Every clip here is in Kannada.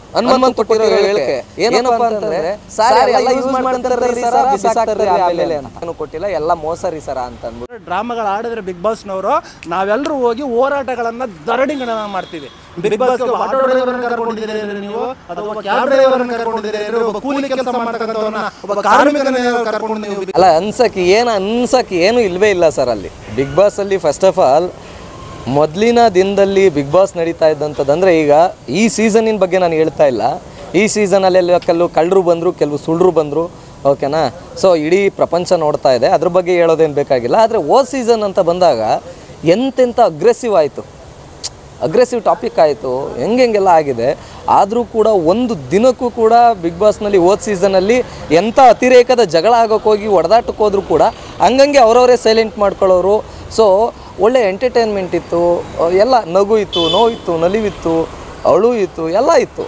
ಹನುಮಂತ್ ಕೊಟ್ಟಿರೋ ಹೇಳಿಕೆ ಏನಪ್ಪಾ ಅಂತಂದ್ರೆ ಸಾರಿ ಎಲ್ಲ ಯೂಸ್ ಮಾಡ್ಕೊಂತಾರ್ರಿ ಸರ ಬಿಸಾಕ್ತಾರ್ರಿ ಆಮೇಲೆ ಅಂತ ಏನು ಕೊಟ್ಟಿಲ್ಲ ಎಲ್ಲ ಮೋಸ ರೀ ಸರ ಅಂತ ಅಂದ್ಬಿಟ್ಟು ಡ್ರಾಮಾಗಳು ಆಡಿದ್ರೆ ಬಿಗ್ ಬಾಸ್ನವರು ನಾವೆಲ್ಲರೂ ಹೋಗಿ ಹೋರಾಟಗಳನ್ನ ಧರಣಿಗಳನ್ನ ಮಾಡ್ತೀವಿ ಬಿಗ್ ಬಾಸ್ ಆಟೋ ಡ್ರೈವರ್ನ ಕರ್ಕೊಂಡಿದ್ದೀರಿ ನೀವು ಅಥವಾ ಕ್ಯಾಬ್ ಡ್ರೈವರ್ನ ಕರ್ಕೊಂಡಿದ್ದೀರಿ ಒಬ್ಬ ಕೂಲಿ ಕೆಲಸ ಮಾಡ್ತಕ್ಕಂಥವ್ರನ್ನ ಒಬ್ಬ ಕಾರ್ಮಿಕನ ಕರ್ಕೊಂಡು ನೀವು ಅಲ್ಲ ಅನ್ಸಕ್ಕೆ ಏನು ಅನ್ಸಕ್ಕೆ ಏನು ಇಲ್ವೇ ಇಲ್ಲ ಸರ್ ಅಲ್ಲಿ ಬಿಗ್ ಬಾಸ್ ಅಲ್ಲಿ ಫಸ್ಟ್ ಆಫ್ ಆಲ್ ಮೊದಲಿನ ದಿನದಲ್ಲಿ ಬಿಗ್ ಬಾಸ್ ನಡೀತಾ ಇದ್ದಂಥದ್ದಂದ್ರೆ ಈಗ ಈ ಸೀಸನಿನ ಬಗ್ಗೆ ನಾನು ಹೇಳ್ತಾ ಇಲ್ಲ ಈ ಸೀಸನಲ್ಲಿ ಕೆಲವು ಕಳ್ಳರು ಬಂದರು ಕೆಲವು ಸುಳ್ಳರು ಬಂದರು ಓಕೆನಾ ಸೊ ಇಡೀ ಪ್ರಪಂಚ ನೋಡ್ತಾ ಇದೆ ಅದ್ರ ಬಗ್ಗೆ ಹೇಳೋದೇನು ಬೇಕಾಗಿಲ್ಲ ಆದರೆ ಓ ಸೀಸನ್ ಅಂತ ಬಂದಾಗ ಎಂತೆಂಥ ಅಗ್ರೆಸಿವ್ ಆಯಿತು ಅಗ್ರೆಸಿವ್ ಟಾಪಿಕ್ ಆಯಿತು ಹೆಂಗೆಲ್ಲ ಆಗಿದೆ ಆದರೂ ಕೂಡ ಒಂದು ದಿನಕ್ಕೂ ಕೂಡ ಬಿಗ್ ಬಾಸ್ನಲ್ಲಿ ಓದ್ ಸೀಸನಲ್ಲಿ ಎಂಥ ಅತಿರೇಕದ ಜಗಳ ಆಗೋಕೆ ಹೋಗಿ ಹೊಡೆದಾಟಕ್ಕೆ ಹೋದರೂ ಕೂಡ ಹಂಗಂಗೆ ಅವರವರೇ ಸೈಲೆಂಟ್ ಮಾಡ್ಕೊಳ್ಳೋರು ಸೊ ಒಳ್ಳೆ ಎಂಟರ್ಟೈನ್ಮೆಂಟ್ ಇತ್ತು ಅಹ್, ಎಲ್ಲ ನಗು ಇತ್ತು ನೋವಿತ್ತು ನಲಿವಿತ್ತು ಅಳು ಇತ್ತು ಎಲ್ಲ ಇತ್ತು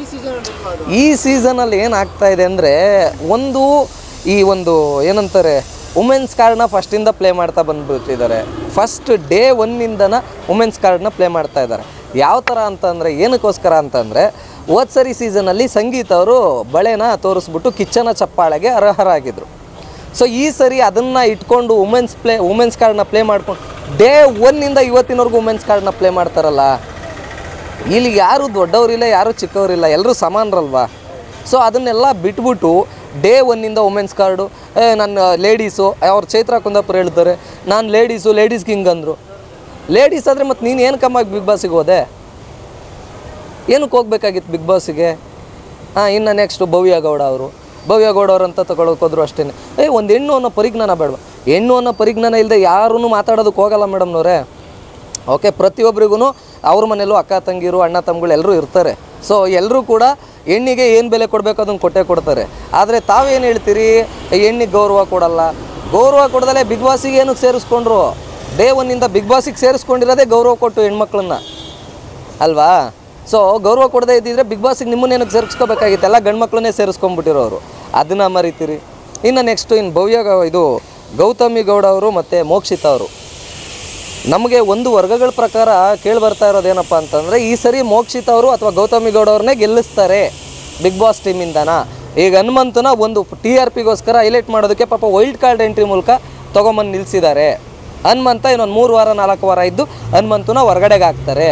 ಈ ಸೀಸನಲ್ಲಿ ಏನಾಗ್ತಾ ಇದೆ ಅಂದರೆ ಒಂದು ಈ ಒಂದು ಏನಂತಾರೆ ವುಮೆನ್ಸ್ ಕಾರ್ಡ್ನ ಫಸ್ಟಿಂದ ಪ್ಲೇ ಮಾಡ್ತಾ ಬಂದ್ಬಿಟ್ಟಿದ್ದಾರೆ ಫಸ್ಟ್ ಡೇ ಒನ್ನಿಂದನ ವುಮೆನ್ಸ್ ಕಾರ್ಡ್ನ ಪ್ಲೇ ಮಾಡ್ತಾ ಇದ್ದಾರೆ ಯಾವ ಥರ ಅಂತಂದರೆ ಏನಕ್ಕೋಸ್ಕರ ಅಂತಂದರೆ ಹೋದ ಸರಿ ಸೀಸನಲ್ಲಿ ಸಂಗೀತ ಅವರು ಬಳೆನ ತೋರಿಸ್ಬಿಟ್ಟು ಕಿಚ್ಚನ ಚಪ್ಪಾಳೆಗೆ ಅರ್ಹರಾಗಿದ್ದರು ಸೊ ಈ ಸರಿ ಅದನ್ನು ಇಟ್ಕೊಂಡು ವುಮೆನ್ಸ್ ಪ್ಲೇ ವುಮೆನ್ಸ್ ಕಾರ್ಡ್ನ ಪ್ಲೇ ಮಾಡ್ಕೊಂಡು ಡೇ ಒನ್ನಿಂದ ಇವತ್ತಿನವರೆಗೂ ವುಮೆನ್ಸ್ ಕಾರ್ಡ್ನ ಪ್ಲೇ ಮಾಡ್ತಾರಲ್ಲ ಇಲ್ಲಿ ಯಾರು ದೊಡ್ಡವರಿಲ್ಲ ಯಾರು ಚಿಕ್ಕವರಿಲ್ಲ ಎಲ್ಲರೂ ಸಮಾನರಲ್ವಾ ಸೊ ಅದನ್ನೆಲ್ಲ ಬಿಟ್ಬಿಟ್ಟು ಡೇ ಒನ್ನಿಂದ ವುಮೆನ್ಸ್ ಕಾರ್ಡು ಏ ನನ್ನ ಲೇಡೀಸು ಅವ್ರು ಚೈತ್ರ ಕುಂದಾಪುರ ಹೇಳ್ತಾರೆ ನಾನು ಲೇಡೀಸು ಲೇಡೀಸ್ ಕಿಂಗ್ ಅಂದರು ಲೇಡೀಸ್ ಆದರೆ ಮತ್ತು ನೀನು ಏನು ಕಮ್ಮಾಗಿ ಬಿಗ್ ಬಾಸಿಗೆ ಹೋದೆ ಏನಕ್ಕೆ ಹೋಗ್ಬೇಕಾಗಿತ್ತು ಬಿಗ್ ಬಾಸಿಗೆ ಹಾಂ ಇನ್ನು ನೆಕ್ಸ್ಟು ಭವ್ಯ ಗೌಡ ಅವರು ಭವ್ಯ ಗೌಡ ಅವ್ರಂತ ತಗೊಳಕ್ಕೆ ಹೋದ್ರು ಅಷ್ಟೇ ಏ ಒಂದು ಹೆಣ್ಣು ಅನ್ನೋ ಪರಿಜ್ಞಾನ ಬೇಡವಾ ಹೆಣ್ಣು ಅನ್ನೋ ಪರಿಜ್ಞಾನ ಇಲ್ಲದೆ ಯಾರೂ ಮಾತಾಡೋದಕ್ಕೆ ಹೋಗಲ್ಲ ಮೇಡಮ್ನವ್ರೆ ಓಕೆ ಪ್ರತಿಯೊಬ್ಬರಿಗೂ ಅವ್ರ ಮನೇಲೂ ಅಕ್ಕ ತಂಗಿರು ಅಣ್ಣ ತಮ್ಮಗಳು ಎಲ್ಲರೂ ಇರ್ತಾರೆ ಸೊ ಎಲ್ಲರೂ ಕೂಡ ಹೆಣ್ಣಿಗೆ ಏನು ಬೆಲೆ ಕೊಡಬೇಕು ಅದನ್ನು ಕೊಟ್ಟೇ ಕೊಡ್ತಾರೆ ಆದರೆ ತಾವೇನು ಹೇಳ್ತೀರಿ ಹೆಣ್ಣಿಗೆ ಗೌರವ ಕೊಡಲ್ಲ ಗೌರವ ಕೊಡದಲ್ಲೇ ಬಿಗ್ ಬಾಸಿಗೆ ಏನಕ್ಕೆ ಸೇರಿಸ್ಕೊಂಡ್ರು ಡೇ ಒನ್ನಿಂದ ಬಿಗ್ ಬಾಸಿಗೆ ಸೇರಿಸ್ಕೊಂಡಿರೋದೇ ಗೌರವ ಕೊಟ್ಟು ಹೆಣ್ಮಕ್ಳನ್ನ ಅಲ್ವಾ ಸೊ ಗೌರವ ಕೊಡದೇ ಇದ್ದಿದ್ರೆ ಬಿಗ್ ಬಾಸಿಗೆ ನಿಮ್ಮನ್ನ ಏನಕ್ಕೆ ಸೇರಿಸ್ಕೋಬೇಕಾಗಿತ್ತು ಎಲ್ಲ ಗಂಡು ಮಕ್ಳನ್ನೇ ಸೇರಿಸ್ಕೊಂಡ್ಬಿಟ್ಟಿರೋರು ಅದನ್ನು ಮರಿತೀರಿ ಇನ್ನು ನೆಕ್ಸ್ಟು ಇನ್ನು ಭವ್ಯ ಗೌ- ಇದು ಗೌತಮಿ ಗೌಡ ಅವರು ಮತ್ತು ಮೋಕ್ಷಿತ ಅವರು ನಮಗೆ ಒಂದು ವರ್ಗಗಳ ಪ್ರಕಾರ ಕೇಳಿ ಬರ್ತಾ ಇರೋದೇನಪ್ಪ ಅಂತಂದರೆ ಈ ಸರಿ ಮೋಕ್ಷಿತ್ ಅವರು ಅಥವಾ ಗೌತಮಿ ಗೌಡ ಅವ್ರನ್ನೇ ಗೆಲ್ಲಿಸ್ತಾರೆ ಬಿಗ್ ಬಾಸ್ ಟೀಮಿಂದನ ಈಗ ಹನುಮಂತನ ಒಂದು ಟಿ ಆರ್ ಪಿಗೋಸ್ಕರ ಹೈಲೈಟ್ ಮಾಡೋದಕ್ಕೆ ಪಾಪ ವೈಲ್ಡ್ ಕಾರ್ಡ್ ಎಂಟ್ರಿ ಮೂಲಕ ತೊಗೊಂಬಂದು ನಿಲ್ಲಿಸಿದ್ದಾರೆ ಹನುಮಂತ ಇನ್ನೊಂದು ಮೂರು ವಾರ ನಾಲ್ಕು ವಾರ ಇದ್ದು ಹನುಮಂತನ ಹೊರಗಡೆಗೆ ಹಾಕ್ತಾರೆ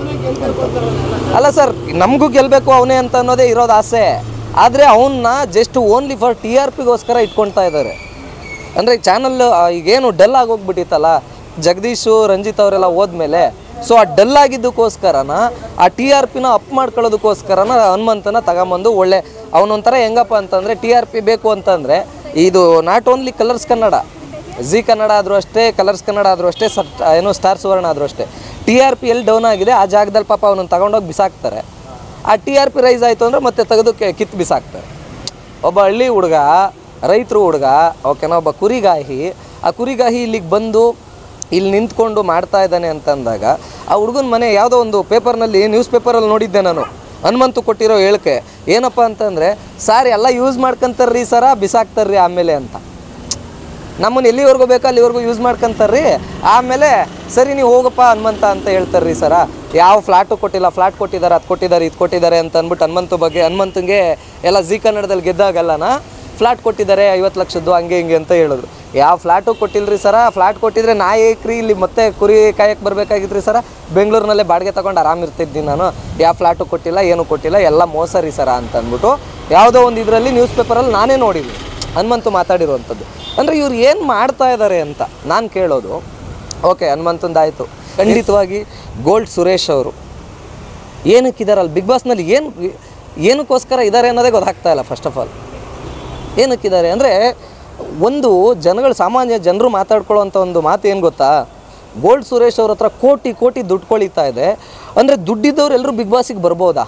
ಅಲ್ಲ ಸರ್ ನಮಗೂ ಗೆಲ್ಲಬೇಕು ಅವನೇ ಅಂತ ಅನ್ನೋದೇ ಇರೋದು ಆಸೆ ಆದರೆ ಅವನ್ನ just only for T R ಪಿಗೋಸ್ಕರ ಇಟ್ಕೊಳ್ತಾ ಇದ್ದಾರೆ ಅಂದರೆ ಚಾನಲ್ ಈಗೇನು ಡಲ್ ಆಗೋಗ್ಬಿಟ್ಟಿತ್ತಲ್ಲ ಜಗದೀಶು ರಂಜಿತ್ ಅವರೆಲ್ಲ ಹೋದ್ಮೇಲೆ ಸೊ ಆ ಡಲ್ ಆಗಿದ್ದಕ್ಕೋಸ್ಕರನ ಆ ಟಿ ಆರ್ ಪಿನ ಅಪ್ ಮಾಡ್ಕೊಳ್ಳೋದಕ್ಕೋಸ್ಕರನ ಹನುಮಂತನ ತಗೊಂಬಂದು ಒಳ್ಳೆ ಅವನೊಂಥರ ಹೆಂಗಪ್ಪ ಅಂತಂದರೆ ಟಿ ಆರ್ ಪಿ ಬೇಕು ಅಂತಂದರೆ ಇದು not only Colors Kannada Zee Kannada ಆದರೂ ಅಷ್ಟೇ ಕಲರ್ಸ್ ಕನ್ನಡ ಆದರೂ ಅಷ್ಟೇ ಸಟ್ ಏನು ಸ್ಟಾರ್ ಸುವರ್ಣ ಆದರೂ ಅಷ್ಟೇ ಟಿ ಆರ್ ಪಿ ಎಲ್ಲಿ ಡೌನ್ ಆಗಿದೆ ಆ ಜಾಗದಲ್ಲಿ ಪಾಪ ಅವನನ್ನು ತಗೊಂಡೋಗಿ ಬಿಸಾಕ್ತಾರೆ ಆ ಟಿ ಆರ್ ಪಿ ರೈಸ್ ಆಯಿತು ಅಂದರೆ ಮತ್ತೆ ತೆಗೆದು ಕೆ- ಕಿತ್ತು ಬಿಸಾಕ್ತಾರೆ ಒಬ್ಬ ಹಳ್ಳಿ ಹುಡುಗ ರೈತರು ಹುಡುಗ ಓಕೆನಾ ಒಬ್ಬ ಕುರಿಗಾಹಿ ಆ ಕುರಿಗಾಹಿ ಇಲ್ಲಿಗೆ ಬಂದು ಇಲ್ಲಿ ನಿಂತ್ಕೊಂಡು ಮಾಡ್ತಾ ಇದ್ದಾನೆ ಅಂತಂದಾಗ ಆ ಹುಡುಗನ ಮನೆ ಯಾವುದೋ ಒಂದು ಪೇಪರ್ನಲ್ಲಿ ನ್ಯೂಸ್ ಪೇಪರಲ್ಲಿ ನೋಡಿದ್ದೆ ನಾನು ಹನುಮಂತು ಕೊಟ್ಟಿರೋ ಹೇಳಿಕೆ ಏನಪ್ಪ ಅಂತಂದರೆ ಸಾರಿ ಎಲ್ಲ ಯೂಸ್ ಮಾಡ್ಕೊಂತಾರ್ರಿ ಸರ ಬಿಸಾಕ್ತಾರ್ರಿ ಆಮೇಲೆ ಅಂತ ನಮ್ಮನ್ನು ಎಲ್ಲಿವರೆಗೂ ಬೇಕೋ ಅಲ್ಲಿವರೆಗೂ ಯೂಸ್ ಮಾಡ್ಕೊಂತಾರ್ರಿ ಆಮೇಲೆ ಸರಿ ನೀವು ಹೋಗಪ್ಪ ಹನುಮಂತ ಅಂತ ಹೇಳ್ತಾರ್ರಿ ಸರ ಯಾವ ಫ್ಲಾಟು ಕೊಟ್ಟಿಲ್ಲ ಫ್ಲಾಟ್ ಕೊಟ್ಟಿದ್ದಾರೆ ಅದು ಕೊಟ್ಟಿದ್ದಾರೆ ಇದು ಕೊಟ್ಟಿದ್ದಾರೆ ಅಂತ ಅಂದ್ಬಿಟ್ಟು ಹನುಮಂತು ಬಗ್ಗೆ ಹನುಮಂತಂಗೆ ಎಲ್ಲ ಜಿ ಕನ್ನಡದಲ್ಲಿ ಗೆದ್ದಾಗಲ್ಲನ ಫ್ಲಾಟ್ ಕೊಟ್ಟಿದ್ದಾರೆ ಐವತ್ತು ಲಕ್ಷದ್ದು ಹಂಗೆ ಹಿಂಗೆ ಅಂತ ಹೇಳಿದ್ರು ಯಾವ ಫ್ಲಾಟು ಕೊಟ್ಟಿಲ್ರಿ ಸರ ಫ್ಲಾಟ್ ಕೊಟ್ಟಿದ್ರೆ ನಾ ಏಕ್ರಿ ಇಲ್ಲಿ ಮತ್ತೆ ಕುರಿ ಕಾಯಕ್ಕೆ ಬರಬೇಕಾಗಿತ್ತು ಸರ ಬೆಂಗಳೂರಿನಲ್ಲೇ ಬಾಡಿಗೆ ತೊಗೊಂಡು ಆರಾಮಿರ್ತಿದ್ದೀನಿ ನಾನು ಯಾವ ಫ್ಲಾಟು ಕೊಟ್ಟಿಲ್ಲ ಏನು ಕೊಟ್ಟಿಲ್ಲ ಎಲ್ಲ ಮೋಸ ರೀ ಸರ ಅಂತ ಅಂದ್ಬಿಟ್ಟು ಯಾವುದೋ ಒಂದು ಇದರಲ್ಲಿ ನ್ಯೂಸ್ ಪೇಪರಲ್ಲಿ ನಾನೇ ನೋಡಿದ್ದೀನಿ ಹನುಮಂತು ಮಾತಾಡಿರುವಂಥದ್ದು ಅಂದರೆ ಇವ್ರು ಏನು ಮಾಡ್ತಾ ಇದ್ದಾರೆ ಅಂತ ನಾನು ಕೇಳೋದು ಓಕೆ ಹನುಮಂತಂದಾಯಿತು ಖಂಡಿತವಾಗಿ ಗೋಲ್ಡ್ ಸುರೇಶ್ ಅವರು ಏನಕ್ಕಿದಾರಲ್ಲ ಬಿಗ್ ಬಾಸ್ನಲ್ಲಿ ಏನು ಏನಕ್ಕೋಸ್ಕರ ಇದ್ದಾರೆ ಅನ್ನೋದೇ ಗೊತ್ತಾಗ್ತಾ ಇಲ್ಲ ಫಸ್ಟ್ ಆಫ್ ಆಲ್ ಏನಕ್ಕಿದ್ದಾರೆ ಅಂದರೆ ಒಂದು ಜನಗಳು ಸಾಮಾನ್ಯ ಜನರು ಮಾತಾಡ್ಕೊಳ್ಳೋವಂಥ ಒಂದು ಮಾತು ಏನು ಗೊತ್ತಾ ಗೋಲ್ಡ್ ಸುರೇಶ್ ಅವ್ರ ಹತ್ರ ಕೋಟಿ ಕೋಟಿ ದುಡ್ಡು ಕೊಳಿತಾ ಇದೆ ಅಂದರೆ ದುಡ್ಡಿದ್ದವ್ರು ಎಲ್ಲರೂ ಬಿಗ್ ಬಾಸಿಗೆ ಬರ್ಬೋದಾ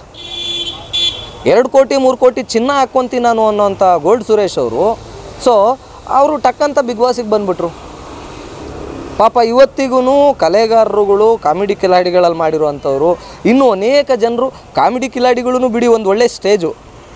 ಎರಡು ಕೋಟಿ ಮೂರು ಕೋಟಿ ಚಿನ್ನ ಹಾಕ್ಕೊಂತೀನಿ ನಾನು ಅನ್ನೋಂಥ ಗೋಲ್ಡ್ ಸುರೇಶ್ ಅವರು ಸೊ ಅವರು ಟಕ್ಕಂತ ಬಿಗ್ ಬಾಸಿಗೆ ಬಂದ್ಬಿಟ್ರು ಪಾಪ ಇವತ್ತಿಗೂ ಕಲೆಗಾರರುಗಳು ಕಾಮಿಡಿ ಕಿಲಾಡಿಗಳಲ್ಲಿ ಮಾಡಿರುವಂಥವ್ರು ಇನ್ನೂ ಅನೇಕ ಜನರು ಕಾಮಿಡಿ ಕಿಲಾಡಿಗಳೂ ಬಿಡಿ ಒಂದು ಒಳ್ಳೆ ಸ್ಟೇಜು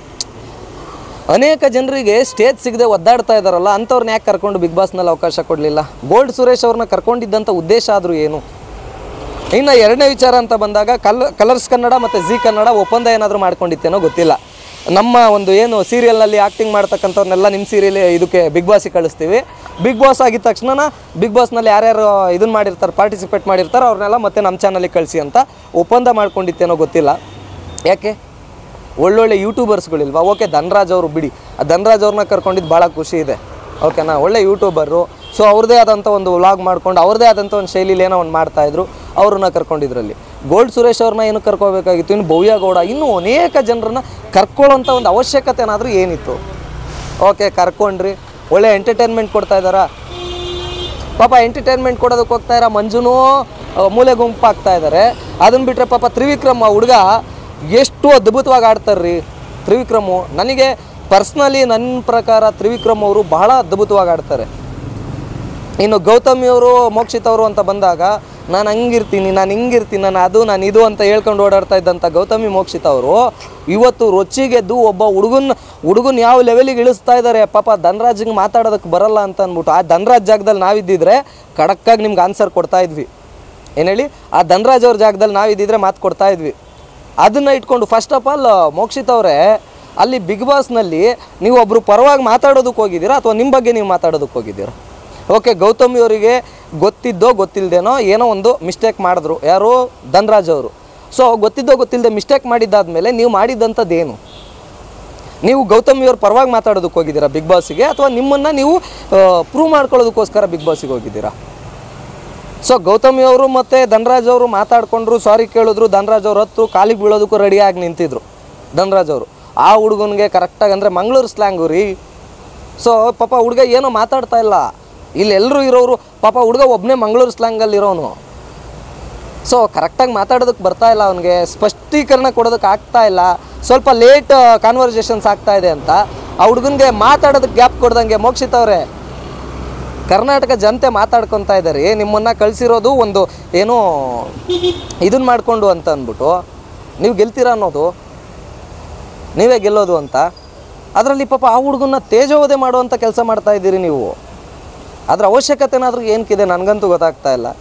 ಅನೇಕ ಜನರಿಗೆ ಸ್ಟೇಜ್ ಸಿಗದೆ ಒದ್ದಾಡ್ತಾ ಇದ್ದಾರಲ್ಲ ಅಂಥವ್ರನ್ನ ಯಾಕೆ ಕರ್ಕೊಂಡು ಬಿಗ್ ಬಾಸ್ನಲ್ಲಿ ಅವಕಾಶ ಕೊಡಲಿಲ್ಲ ಗೋಲ್ಡ್ ಸುರೇಶ್ ಅವ್ರನ್ನ ಕರ್ಕೊಂಡಿದ್ದಂಥ ಉದ್ದೇಶ ಆದರೂ ಏನು ಇನ್ನು ಎರಡನೇ ವಿಚಾರ ಅಂತ ಬಂದಾಗ ಕಲ್ ಕಲರ್ಸ್ ಕನ್ನಡ ಮತ್ತು ಜಿ ಕನ್ನಡ ಒಪ್ಪಂದ ಏನಾದರೂ ಮಾಡ್ಕೊಂಡಿತ್ತೇನೋ ಗೊತ್ತಿಲ್ಲ ನಮ್ಮ ಒಂದು ಏನು ಸೀರಿಯಲ್ನಲ್ಲಿ ಆ್ಯಕ್ಟಿಂಗ್ ಮಾಡ್ತಕ್ಕಂಥವ್ರನ್ನೆಲ್ಲ ನಿಮ್ಮ ಸೀರಿಯಲ್ ಇದಕ್ಕೆ ಬಿಗ್ ಬಾಸಿಗೆ ಕಳಿಸ್ತೀವಿ ಬಿಗ್ ಬಾಸ್ ಆಗಿದ ತಕ್ಷಣ ಬಿಗ್ ಬಾಸ್ನಲ್ಲಿ ಯಾರ್ಯಾರು ಇದನ್ನು ಮಾಡಿರ್ತಾರೆ ಪಾರ್ಟಿಸಿಪೇಟ್ ಮಾಡಿರ್ತಾರೆ ಅವ್ರನ್ನೆಲ್ಲ ಮತ್ತೆ ನಮ್ಮ ಚಾನಲಿಗೆ ಕಳಿಸಿ ಅಂತ ಒಪ್ಪಂದ ಮಾಡ್ಕೊಂಡಿತ್ತೇನೋ ಗೊತ್ತಿಲ್ಲ ಯಾಕೆ ಒಳ್ಳೊಳ್ಳೆ ಯೂಟ್ಯೂಬರ್ಸ್ಗಳಿಲ್ವಾ ಓಕೆ ಧನ್ರಾಜ್ ಅವರು ಬಿಡಿ ಆ ಧನ್ರಾಜ್ ಅವ್ರನ್ನ ಕರ್ಕೊಂಡಿದ್ದು ಭಾಳ ಖುಷಿ ಇದೆ ಓಕೆನಾ ಒಳ್ಳೆ ಯೂಟ್ಯೂಬರು ಸೊ ಅವ್ರದ್ದೇ ಆದಂಥ ಒಂದು ವ್ಲಾಗ್ ಮಾಡ್ಕೊಂಡು ಅವ್ರದ್ದೇ ಆದಂಥ ಒಂದು ಶೈಲಿಲಿ ಏನೋ ಒಂದು ಮಾಡ್ತಾಯಿದ್ರು ಅವ್ರನ್ನ ಕರ್ಕೊಂಡಿದ್ರಲ್ಲಿ ಗೋಲ್ಡ್ ಸುರೇಶ್ ಅವ್ರನ್ನ ಏನು ಕರ್ಕೋಬೇಕಾಗಿತ್ತು ಇನ್ನು ಭವ್ಯ ಗೌಡ ಇನ್ನೂ ಅನೇಕ ಜನರನ್ನ ಕರ್ಕೊಳ್ಳೋಂಥ ಒಂದು ಅವಶ್ಯಕತೆ ಏನಾದರೂ ಏನಿತ್ತು ಓಕೆ ಕರ್ಕೊಂಡ್ರಿ ಒಳ್ಳೆ ಎಂಟರ್ಟೈನ್ಮೆಂಟ್ ಕೊಡ್ತಾ ಇದ್ದಾರಾ ಪಾಪ ಎಂಟರ್ಟೈನ್ಮೆಂಟ್ ಕೊಡೋದಕ್ಕೆ ಹೋಗ್ತಾ ಇರೋ ಮಂಜುನೂ ಆ, ಮೂಲೆ ಗುಂಪಾಗ್ತಾ ಇದ್ದಾರೆ ಅದನ್ನ ಬಿಟ್ಟರೆ ಪಾಪ ತ್ರಿವಿಕ್ರಮ್ ಆ ಹುಡುಗ ಎಷ್ಟು ಅದ್ಭುತವಾಗಿ ಆಡ್ತಾರೆ ರೀ ತ್ರಿವಿಕ್ರಮು ನನಗೆ ಪರ್ಸ್ನಲಿ ನನ್ನ ಪ್ರಕಾರ ತ್ರಿವಿಕ್ರಮ್ ಅವರು ಬಹಳ ಅದ್ಭುತವಾಗಿ ಆಡ್ತಾರೆ ಇನ್ನು ಗೌತಮಿ ಅವರು ಮೋಕ್ಷಿತ್ ಅವರು ಅಂತ ಬಂದಾಗ ನಾನು ಹಂಗಿರ್ತೀನಿ ನಾನು ಹಿಂಗಿರ್ತೀನಿ ನಾನು ಅದು ನಾನು ಇದು ಅಂತ ಹೇಳ್ಕೊಂಡು ಓಡಾಡ್ತಾ ಇದ್ದಂಥ ಗೌತಮಿ ಮೋಕ್ಷಿತ್ ಅವರು ಇವತ್ತು ರೊಚ್ಚಿಗೆದ್ದು ಒಬ್ಬ ಹುಡುಗನ ಹುಡುಗನ ಯಾವ ಲೆವೆಲಿಗೆ ಇಳಿಸ್ತಾ ಇದ್ದಾರೆ ಪಾಪ ಧನರಾಜ್ಗೆ ಮಾತಾಡೋದಕ್ಕೆ ಬರಲ್ಲ ಅಂತ ಅಂದ್ಬಿಟ್ಟು ಆ ಧನರಾಜ್ ಜಾಗದಲ್ಲಿ ನಾವಿದ್ದಿದ್ರೆ ಖಡಕ್ಕಾಗಿ ನಿಮ್ಗೆ ಆನ್ಸರ್ ಕೊಡ್ತಾ ಇದ್ವಿ ಏನು ಹೇಳಿ ಆ ಧನರಾಜ್ ಅವ್ರ ಜಾಗದಲ್ಲಿ ನಾವಿದ್ದಿದ್ರೆ ಮಾತು ಕೊಡ್ತಾ ಇದ್ವಿ ಅದನ್ನು ಇಟ್ಕೊಂಡು ಫಸ್ಟ್ ಆಫ್ ಆಲ್ ಮೋಕ್ಷಿತ್ ಅವರೇ ಅಲ್ಲಿ ಬಿಗ್ ಬಾಸ್ನಲ್ಲಿ ನೀವು ಒಬ್ಬರು ಪರವಾಗಿ ಮಾತಾಡೋದಕ್ಕೆ ಹೋಗಿದ್ದೀರಾ ಅಥವಾ ನಿಮ್ಮ ಬಗ್ಗೆ ನೀವು ಮಾತಾಡೋದಕ್ಕೆ ಹೋಗಿದ್ದೀರಾ ಓಕೆ ಗೌತಮಿ ಅವರಿಗೆ ಗೊತ್ತಿದ್ದೋ ಗೊತ್ತಿಲ್ಲದೇನೋ ಏನೋ ಒಂದು ಮಿಸ್ಟೇಕ್ ಮಾಡಿದ್ರು ಯಾರು ಧನ್ರಾಜ್ ಅವರು ಸೊ ಗೊತ್ತಿದ್ದೋ ಗೊತ್ತಿಲ್ಲದೆ ಮಿಸ್ಟೇಕ್ ಮಾಡಿದ್ದಾದ್ಮೇಲೆ ನೀವು ಮಾಡಿದ್ದಂಥದ್ದು ಏನು ನೀವು ಗೌತಮಿ ಅವ್ರ ಪರವಾಗಿ ಮಾತಾಡೋದಕ್ಕೆ ಹೋಗಿದ್ದೀರಾ ಬಿಗ್ ಬಾಸಿಗೆ ಅಥವಾ ನಿಮ್ಮನ್ನು ನೀವು ಪ್ರೂವ್ ಮಾಡ್ಕೊಳ್ಳೋದಕ್ಕೋಸ್ಕರ ಬಿಗ್ ಬಾಸಿಗೆ ಹೋಗಿದ್ದೀರಾ ಸೊ ಗೌತಮಿ ಅವರು ಮತ್ತು ಧನರಾಜ್ ಅವರು ಮಾತಾಡ್ಕೊಂಡ್ರು ಸಾರಿ ಕೇಳಿದ್ರು ಧನರಾಜ್ ಅವ್ರ ಹತ್ತು ಕಾಲಿಗೆ ಬೀಳೋದಕ್ಕೂ ರೆಡಿಯಾಗಿ ನಿಂತಿದ್ರು ಧನರಾಜ್ ಅವರು ಆ ಹುಡುಗನಿಗೆ ಕರೆಕ್ಟಾಗಿ ಅಂದರೆ ಮಂಗಳೂರು ಸ್ಲ್ಯಾಂಗು ರೀ ಸೊ ಪಾಪ ಹುಡುಗ ಏನೋ ಮಾತಾಡ್ತಾ ಇಲ್ಲ ಇಲ್ಲಿ ಎಲ್ಲರೂ ಇರೋರು ಪಾಪ ಹುಡುಗ ಒಬ್ಬನೇ ಮಂಗಳೂರು ಸ್ಲ್ಯಾಂಗಲ್ಲಿ ಇರೋನು ಸೊ ಕರೆಕ್ಟಾಗಿ ಮಾತಾಡೋದಕ್ಕೆ ಬರ್ತಾ ಇಲ್ಲ ಅವನಿಗೆ ಸ್ಪಷ್ಟೀಕರಣ ಕೊಡೋದಕ್ಕೆ ಆಗ್ತಾ ಇಲ್ಲ ಸ್ವಲ್ಪ ಲೇಟ್ ಕಾನ್ವರ್ಸೇಷನ್ಸ್ ಆಗ್ತಾ ಇದೆ ಅಂತ ಆ ಹುಡುಗನಿಗೆ ಮಾತಾಡೋದಕ್ಕೆ ಗ್ಯಾಪ್ ಕೊಡ್ದಂಗೆ ಮೋಕ್ಷಿತ್ ಅವರೇ ಕರ್ನಾಟಕ ಜನತೆ ಮಾತಾಡ್ಕೊತಾ ಇದ್ದಾರೆ ನಿಮ್ಮನ್ನು ಕಳಿಸಿರೋದು ಒಂದು ಏನೋ ಇದನ್ನ ಮಾಡಿಕೊಂಡು ಅಂತ ಅಂದ್ಬಿಟ್ಟು ನೀವು ಗೆಲ್ತೀರಾ ಅನ್ನೋದು ನೀವೇ ಗೆಲ್ಲೋದು ಅಂತ ಅದರಲ್ಲಿ ಪಾಪ ಆ ಹುಡುಗನ್ನ ತೇಜೋವಧೆ ಮಾಡುವಂಥ ಕೆಲಸ ಮಾಡ್ತಾ ಇದ್ದೀರಿ ನೀವು ಅದರ ಅವಶ್ಯಕತೆ ಏನಾದರೂ ಏನಕ್ಕಿದೆ ನನಗಂತೂ ಗೊತ್ತಾಗ್ತಾ ಇಲ್ಲ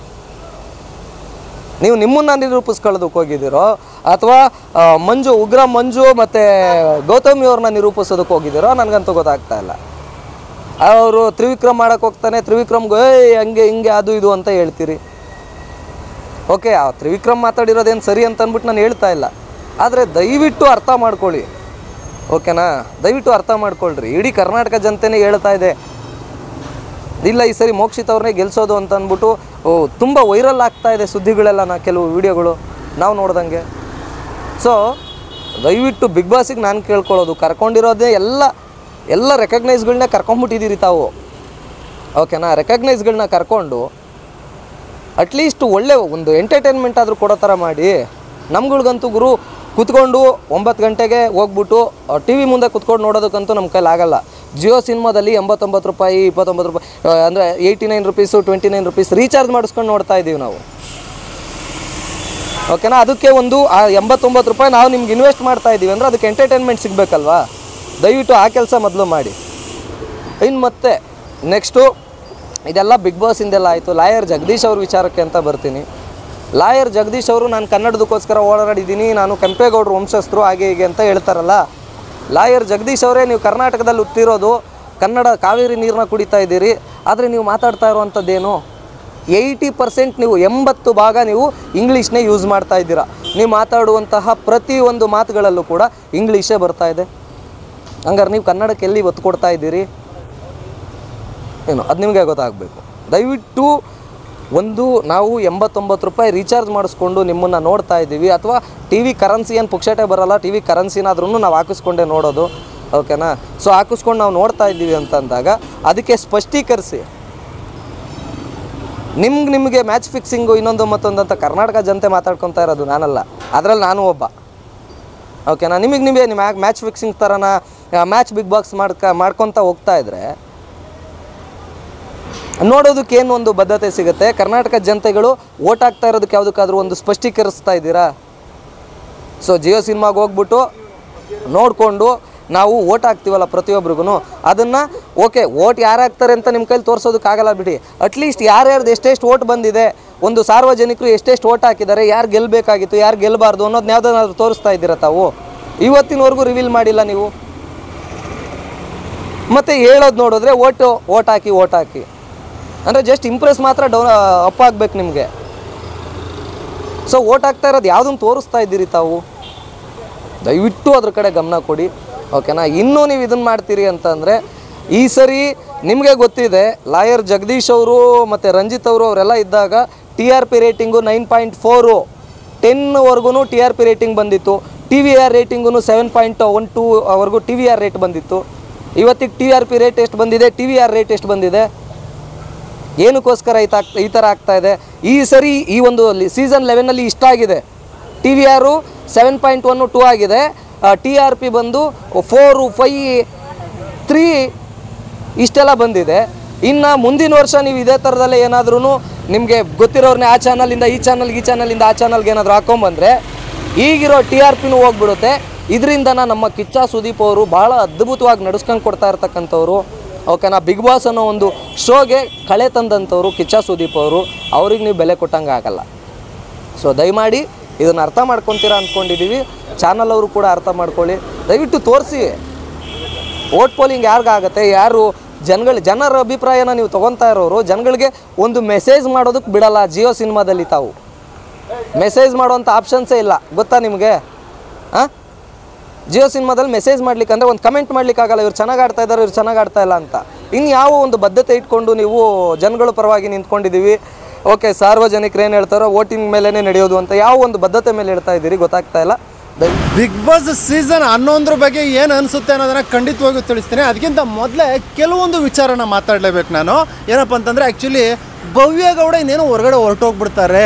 ನೀವು ನಿಮ್ಮನ್ನ ನಿರೂಪಿಸ್ಕೊಳ್ಳೋದಕ್ಕೆ ಹೋಗಿದ್ದೀರೋ ಅಥವಾ ಆ, ಮಂಜು ಉಗ್ರ ಮಂಜು ಮತ್ತು ಗೌತಮಿ ಅವ್ರನ್ನ ನಿರೂಪಿಸೋದಕ್ಕೆ ಹೋಗಿದ್ದೀರೋ ನನಗಂತೂ ಗೊತ್ತಾಗ್ತಾ ಇಲ್ಲ ಅವರು ತ್ರಿವಿಕ್ರಮ್ ಮಾಡಕ್ಕೆ ಹೋಗ್ತಾನೆ ತ್ರಿವಿಕ್ರಮ್ಗೆ ಏಯ್ ಹಂಗೆ ಹಿಂಗೆ ಅದು ಇದು ಅಂತ ಹೇಳ್ತೀರಿ ಓಕೆ ಆ ತ್ರಿವಿಕ್ರಮ್ ಮಾತಾಡಿರೋದೇನು ಸರಿ ಅಂತ ಅಂದ್ಬಿಟ್ಟು ನಾನು ಹೇಳ್ತಾ ಇಲ್ಲ ಆದರೆ ದಯವಿಟ್ಟು ಅರ್ಥ ಮಾಡ್ಕೊಳ್ಳಿ ಓಕೆನಾ ದಯವಿಟ್ಟು ಅರ್ಥ ಮಾಡ್ಕೊಳ್ರಿ ಇಡೀ ಕರ್ನಾಟಕ ಜನತೆನೇ ಹೇಳ್ತಾ ಇದೆ ಇಲ್ಲ ಈ ಸರಿ ಮೋಕ್ಷಿತ್ ಅವ್ರನ್ನೇ ಗೆಲ್ಸೋದು ಅಂತ ಅಂದ್ಬಿಟ್ಟು ಓ, ತುಂಬ ವೈರಲ್ ಆಗ್ತಾ ಇದೆ ಸುದ್ದಿಗಳೆಲ್ಲ ನಾ ಕೆಲವು ವಿಡಿಯೋಗಳು ನಾವು ನೋಡ್ದಂಗೆ ಸೊ ದಯವಿಟ್ಟು ಬಿಗ್ ಬಾಸಿಗೆ ನಾನು ಕೇಳ್ಕೊಳ್ಳೋದು ಕರ್ಕೊಂಡಿರೋದೇ ಎಲ್ಲ ಎಲ್ಲ ರೆಕಗ್ನೈಸ್ಗಳನ್ನ ಕರ್ಕೊಂಬಿಟ್ಟಿದ್ದೀರಿ ತಾವು ಓಕೆನಾ ರೆಕಗ್ನೈಸ್ಗಳನ್ನ ಕರ್ಕೊಂಡು ಅಟ್ಲೀಸ್ಟ್ ಒಳ್ಳೆ ಒಂದು ಎಂಟರ್ಟೈನ್ಮೆಂಟ್ ಆದರೂ ಕೊಡೋ ಥರ ಮಾಡಿ ನಮ್ಗಳ್ಗಂತೂ ಗುರು ಕುತ್ಕೊಂಡು ಒಂಬತ್ತು ಗಂಟೆಗೆ ಹೋಗ್ಬಿಟ್ಟು ಟಿ ವಿ ಮುಂದೆ ಕುತ್ಕೊಂಡು ನೋಡೋದಕ್ಕಂತೂ ನಮ್ಮ ಕೈಲಿ ಆಗಲ್ಲ ಜಿಯೋ ಸಿನಿಮಾದಲ್ಲಿ ಎಂಬತ್ತೊಂಬತ್ತು ರೂಪಾಯಿ ಇಪ್ಪತ್ತೊಂಬತ್ತು ರೂಪಾಯಿ ಅಂದರೆ eighty nine rupees twenty nine rupees recharge ಮಾಡಿಸ್ಕೊಂಡು ನೋಡ್ತಾ ಇದ್ದೀವಿ ನಾವು ಓಕೆನಾ ಅದಕ್ಕೆ ಒಂದು ಆ ಎಂಬತ್ತೊಂಬತ್ತು ರೂಪಾಯಿ ನಾವು ನಿಮ್ಗೆ ಇನ್ವೆಸ್ಟ್ ಮಾಡ್ತಾ ಇದ್ದೀವಿ ಅಂದರೆ ಅದಕ್ಕೆ ಎಂಟರ್ಟೈನ್ಮೆಂಟ್ ಸಿಗಬೇಕಲ್ವಾ ದಯವಿಟ್ಟು ಆ ಕೆಲಸ ಮೊದಲು ಮಾಡಿ ಇನ್ನು ಮತ್ತೆ ನೆಕ್ಸ್ಟು ಇದೆಲ್ಲ ಬಿಗ್ ಬಾಸಿಂದೆಲ್ಲ ಆಯಿತು ಲಾಯರ್ ಜಗದೀಶ್ ಅವ್ರ ವಿಚಾರಕ್ಕೆ ಅಂತ ಬರ್ತೀನಿ ಲಾಯರ್ ಜಗದೀಶ್ ಅವರು ನಾನು ಕನ್ನಡದಕ್ಕೋಸ್ಕರ ಓಡಾಡಿದ್ದೀನಿ ನಾನು ಕೆಂಪೇಗೌಡರು ವಂಶಸ್ಥರು ಹಾಗೆ ಹೀಗೆ ಅಂತ ಹೇಳ್ತಾರಲ್ಲ ಲಾಯರ್ ಜಗದೀಶ್ ಅವರೇ ನೀವು ಕರ್ನಾಟಕದಲ್ಲಿ ಹುಟ್ಟಿರೋದು ಕನ್ನಡ ಕಾವೇರಿ ನೀರನ್ನ ಕುಡಿತಾ ಇದ್ದೀರಿ ಆದರೆ ನೀವು ಮಾತಾಡ್ತಾ ಇರುವಂಥದ್ದೇನು ಏಯ್ಟಿ ಪರ್ಸೆಂಟ್ ನೀವು ಎಂಬತ್ತು ಭಾಗ ನೀವು ಇಂಗ್ಲೀಷ್ನೇ ಯೂಸ್ ಮಾಡ್ತಾ ಇದ್ದೀರಾ ನೀವು ಮಾತಾಡುವಂತಹ ಪ್ರತಿಯೊಂದು ಮಾತುಗಳಲ್ಲೂ ಕೂಡ ಇಂಗ್ಲೀಷೇ ಬರ್ತಾ ಇದೆ ಹಂಗಾರೆ ನೀವು ಕನ್ನಡಕ್ಕೆ ಎಲ್ಲಿ ಒತ್ತು ಕೊಡ್ತಾ ಇದ್ದೀರಿ ಏನು ಅದು ನಿಮಗೆ ಗೊತ್ತಾಗಬೇಕು ದಯವಿಟ್ಟು ಒಂದು ನಾವು ಎಂಬತ್ತೊಂಬತ್ತು ರೂಪಾಯಿ ರೀಚಾರ್ಜ್ ಮಾಡಿಸ್ಕೊಂಡು ನಿಮ್ಮನ್ನು ನೋಡ್ತಾ ಇದ್ದೀವಿ ಅಥವಾ ಟಿ ವಿ ಕರೆನ್ಸಿ ಏನು ಪುಕ್ಷಟೆ ಬರಲ್ಲ ಟಿ ವಿ ಕರೆನ್ಸಿನಾದ್ರೂ ನಾವು ಹಾಕಿಸ್ಕೊಂಡೇ ನೋಡೋದು ಓಕೆನಾ ಸೊ ಹಾಕಿಸ್ಕೊಂಡು ನಾವು ನೋಡ್ತಾ ಇದ್ದೀವಿ ಅಂತ ಅಂದಾಗ ಅದಕ್ಕೆ ಸ್ಪಷ್ಟೀಕರಿಸಿ ನಿಮ್ಗೆ ನಿಮಗೆ ಮ್ಯಾಚ್ ಫಿಕ್ಸಿಂಗು ಇನ್ನೊಂದು ಮತ್ತೊಂದು ಅಂತ ಕರ್ನಾಟಕ ಜನತೆ ಮಾತಾಡ್ಕೊತಾ ಇರೋದು ನಾನಲ್ಲ ಅದರಲ್ಲಿ ನಾನು ಒಬ್ಬ ಓಕೆನಾ ನಿಮಗೆ ನಿಮಗೆ ನಿಮ್ಮ ಮ್ಯಾಚ್ ಫಿಕ್ಸಿಂಗ್ ಥರನ ಮ್ಯಾಚ್ ಬಿಗ್ ಬಾಕ್ಸ್ ಮಾಡ್ಕ ಮಾಡ್ಕೊತ ಹೋಗ್ತಾ ಇದ್ರೆ ನೋಡೋದಕ್ಕೆ ಏನು ಒಂದು ಬದ್ಧತೆ ಸಿಗುತ್ತೆ ಕರ್ನಾಟಕ ಜನತೆಗಳು ಓಟ್ ಹಾಕ್ತಾ ಇರೋದಕ್ಕೆ ಯಾವುದಕ್ಕಾದ್ರೂ ಒಂದು ಸ್ಪಷ್ಟೀಕರಿಸ್ತಾ ಇದ್ದೀರಾ ಸೊ ಜಿಯೋ ಸಿನಿಮಾಗೆ ಹೋಗ್ಬಿಟ್ಟು ನೋಡಿಕೊಂಡು ನಾವು ಓಟ್ ಹಾಕ್ತೀವಲ್ಲ ಪ್ರತಿಯೊಬ್ರಿಗೂ ಅದನ್ನು ಓಕೆ ಓಟ್ ಯಾರು ಹಾಕ್ತಾರೆ ಅಂತ ನಿಮ್ಮ ಕೈಲಿ ತೋರಿಸೋದಕ್ಕಾಗಲ್ಲ ಬಿಡಿ ಅಟ್ಲೀಸ್ಟ್ ಯಾರ್ಯಾರ್ದು ಎಷ್ಟೆಷ್ಟು ಓಟ್ ಬಂದಿದೆ ಒಂದು ಸಾರ್ವಜನಿಕರು ಎಷ್ಟೆಷ್ಟು ಓಟ್ ಹಾಕಿದ್ದಾರೆ ಯಾರು ಗೆಲ್ಲಬೇಕಾಗಿತ್ತು ಯಾರು ಗೆಲ್ಲಬಾರ್ದು ಅನ್ನೋದನ್ನ ಯಾವುದನ್ನಾದ್ರೂ ತೋರಿಸ್ತಾ ಇದ್ದೀರಾ ತಾವು ಇವತ್ತಿನವರೆಗೂ ರಿವೀಲ್ ಮಾಡಿಲ್ಲ ನೀವು ಮತ್ತೆ ಹೇಳೋದು ನೋಡಿದ್ರೆ ಓಟು ಓಟ್ ಹಾಕಿ ಓಟ್ ಹಾಕಿ ಅಂದರೆ ಜಸ್ಟ್ ಇಂಪ್ರೆಸ್ ಮಾತ್ರ ಡೌನ್ ಅಪ್ ಆಗ್ಬೇಕು ನಿಮಗೆ ಸೊ ಓಟ್ ಹಾಕ್ತಾ ಇರೋದು ಯಾವುದನ್ನು ತೋರಿಸ್ತಾ ಇದ್ದೀರಿ ತಾವು ದಯವಿಟ್ಟು ಅದ್ರ ಕಡೆ ಗಮನ ಕೊಡಿ ಓಕೆನಾ ಇನ್ನೂ ನೀವು ಇದನ್ನು ಮಾಡ್ತೀರಿ ಅಂತಂದರೆ ಈ ಸರಿ ನಿಮಗೆ ಗೊತ್ತಿದೆ ಲಾಯರ್ ಜಗದೀಶ್ ಅವರು ಮತ್ತು ರಂಜಿತ್ ಅವರು ಅವರೆಲ್ಲ ಇದ್ದಾಗ T R P rating nine point four ಟೆನ್ವರೆಗೂ ಟಿ ಆರ್ ಪಿ ರೇಟಿಂಗ್ ಬಂದಿತ್ತು T V R rating seven point one two ವರೆಗೂ ಟಿ ವಿ ಆರ್ ರೇಟ್ ಬಂದಿತ್ತು ಇವತ್ತಿಗೆ ಟಿ ಆರ್ ಪಿ ರೇಟ್ ಎಷ್ಟು ಬಂದಿದೆ ಟಿ ವಿ ಆರ್ ರೇಟ್ ಎಷ್ಟು ಬಂದಿದೆ ಏನಕ್ಕೋಸ್ಕರ ಈ ತಾಕ್ ಈ ಥರ ಆಗ್ತಾ ಇದೆ ಈ ಸರಿ ಈ ಒಂದು ಸೀಸನ್ ಲೆವೆನಲ್ಲಿ ಇಷ್ಟ ಆಗಿದೆ T V R seven point one two ಆಗಿದೆ ಟಿ ಆರ್ ಪಿ ಬಂದು ಫೋರು ಫೈ ತ್ರೀ ಇಷ್ಟೆಲ್ಲ ಬಂದಿದೆ ಇನ್ನು ಮುಂದಿನ ವರ್ಷ ನೀವು ಇದೇ ಥರದಲ್ಲೇ ಏನಾದ್ರೂ ನಿಮಗೆ ಗೊತ್ತಿರೋರ್ನೇ ಆ ಚಾನಲಿಂದ ಈ ಚಾನಲ್ಗೆ ಈ ಚಾನಲಿಂದ ಆ ಚಾನಲ್ಗೆ ಏನಾದರೂ ಹಾಕೊಂಬಂದರೆ ಈಗಿರೋ ಟಿ ಆರ್ ಪಿನೂ ಹೋಗ್ಬಿಡುತ್ತೆ ಇದರಿಂದನ ನಮ್ಮ ಕಿಚ್ಚ ಸುದೀಪ್ ಅವರು ಭಾಳ ಅದ್ಭುತವಾಗಿ ನಡ್ಸ್ಕೊಂಡು ಕೊಡ್ತಾ ಇರ್ತಕ್ಕಂಥವ್ರು ಓಕೆನಾ ಬಿಗ್ ಬಾಸ್ ಅನ್ನೋ ಒಂದು ಶೋಗೆ ಕಳೆ ತಂದಂಥವ್ರು ಕಿಚ್ಚ ಸುದೀಪ್ ಅವರು ಅವ್ರಿಗೆ ನೀವು ಬೆಲೆ ಕೊಟ್ಟಂಗೆ ಆಗಲ್ಲ ಸೊ ದಯಮಾಡಿ ಇದನ್ನು ಅರ್ಥ ಮಾಡ್ಕೊತೀರಾ ಅಂದ್ಕೊಂಡಿದ್ದೀವಿ ಚಾನಲ್ ಅವರು ಕೂಡ ಅರ್ಥ ಮಾಡ್ಕೊಳ್ಳಿ ದಯವಿಟ್ಟು ತೋರಿಸಿ ಓಟ್ ಪೋಲಿಂಗ್ ಯಾರಿಗಾಗತ್ತೆ ಯಾರು ಜನಗಳ ಜನರ ಅಭಿಪ್ರಾಯನ ನೀವು ತೊಗೊತಾ ಇರೋರು ಜನಗಳಿಗೆ ಒಂದು ಮೆಸೇಜ್ ಮಾಡೋದಕ್ಕೆ ಬಿಡಲ್ಲ ಜಿಯೋ ಸಿನಿಮಾದಲ್ಲಿ ತಾವು ಮೆಸೇಜ್ ಮಾಡೋವಂಥ ಆಪ್ಷನ್ಸೇ ಇಲ್ಲ ಗೊತ್ತಾ ನಿಮಗೆ ಹಾಂ ಜಿಯೋ ಸಿನಿಮಾದಲ್ಲಿ ಮೆಸೇಜ್ ಮಾಡ್ಲಿಕ್ಕೆ ಅಂದರೆ ಒಂದು ಕಮೆಂಟ್ ಮಾಡ್ಲಿಕ್ಕೆ ಆಗಲ್ಲ ಇವ್ರು ಚೆನ್ನಾಗಿ ಆಡ್ತಾ ಇದ್ದಾರೆ ಇವ್ರು ಚೆನ್ನಾಗಿ ಆಡ್ತಾ ಇಲ್ಲ ಅಂತ ಇನ್ನು ಯಾವ ಒಂದು ಬದ್ಧತೆ ಇಟ್ಕೊಂಡು ನೀವು ಜನಗಳ ಪರವಾಗಿ ನಿಂತ್ಕೊಂಡಿದ್ದೀವಿ ಓಕೆ ಸಾರ್ವಜನಿಕರು ಏನು ಹೇಳ್ತಾರೋ ವೋಟಿಂಗ್ ಮೇಲೇ ನಡೆಯೋದು ಅಂತ ಯಾವ ಒಂದು ಬದ್ಧತೆ ಮೇಲೆ ಹೇಳ್ತಾ ಇದ್ದೀರಿ ಗೊತ್ತಾಗ್ತಾ ಇಲ್ಲ ದಯ- ಬಿಗ್ ಬಾಸ್ ಸೀಸನ್ ಹನ್ನೊಂದರ ಬಗ್ಗೆ ಏನು ಅನಿಸುತ್ತೆ ಅನ್ನೋದನ್ನ ಖಂಡಿತವಾಗಿಯೂ ತಿಳಿಸ್ತೀನಿ ಅದಕ್ಕಿಂತ ಮೊದಲೇ ಕೆಲವೊಂದು ವಿಚಾರನ ಮಾತಾಡಲೇಬೇಕು ನಾನು ಏನಪ್ಪ ಅಂತಂದರೆ ಆ್ಯಕ್ಚುಲಿ ಭವ್ಯ ಗೌಡ ಇನ್ನೇನೋ ಹೊರಗಡೆ ಹೊರಟೋಗ್ಬಿಡ್ತಾರೆ